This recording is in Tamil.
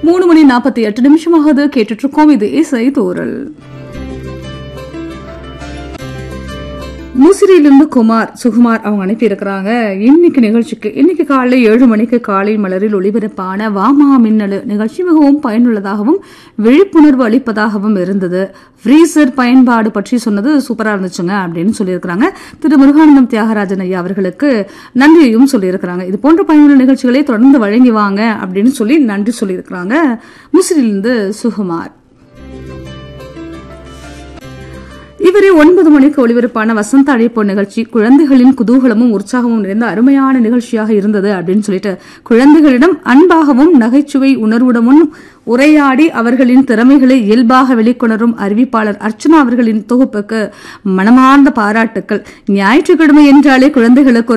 மூணு மணி நாற்பத்தி எட்டு நிமிஷமாகுது கேட்டுட்டு இருக்கோம் இது இசை தோரல் முசிறியிலிருந்து குமார் சுகுமார் அவங்க அனுப்பி இருக்கிறாங்க இன்னைக்கு நிகழ்ச்சிக்கு இன்னைக்கு காலை ஏழு மணிக்கு காலை மலரில் ஒளிபரப்பான வாமா மின்னலு நிகழ்ச்சி மிகவும் பயனுள்ளதாகவும் விழிப்புணர்வு அளிப்பதாகவும் இருந்தது ஃப்ரீசர் பயன்பாடு பற்றி சொன்னது சூப்பரா இருந்துச்சுங்க அப்படின்னு சொல்லியிருக்கிறாங்க திரு முருகானந்தம் தியாகராஜன் ஐயா அவர்களுக்கு நன்றியையும் சொல்லியிருக்கிறாங்க இது போன்ற பயனுள்ள நிகழ்ச்சிகளை தொடர்ந்து வழங்கி வாங்க அப்படின்னு சொல்லி நன்றி சொல்லியிருக்கிறாங்க முசிறியிலிருந்து சுகுமார் இவரே ஒன்பது மணிக்கு ஒளிபரப்பான வசந்த அழைப்பு நிகழ்ச்சி குழந்தைகளின் குதூகலமும் உற்சாகமும் நிறைந்த அருமையான நிகழ்ச்சியாக இருந்தது அப்படின்னு சொல்லிட்டு குழந்தைகளிடம் அன்பாகவும் நகைச்சுவை உணர்வுடமும் உரையாடி அவர்களின் திறமைகளை இயல்பாக வெளிக்கொணரும் அறிவிப்பாளர் அர்ச்சனா அவர்களின் தொகுப்புக்கு மனமார்ந்த பாராட்டுக்கள் ஞாயிற்றுக்கிழமை என்றாலே குழந்தைகளுக்கு ஒரு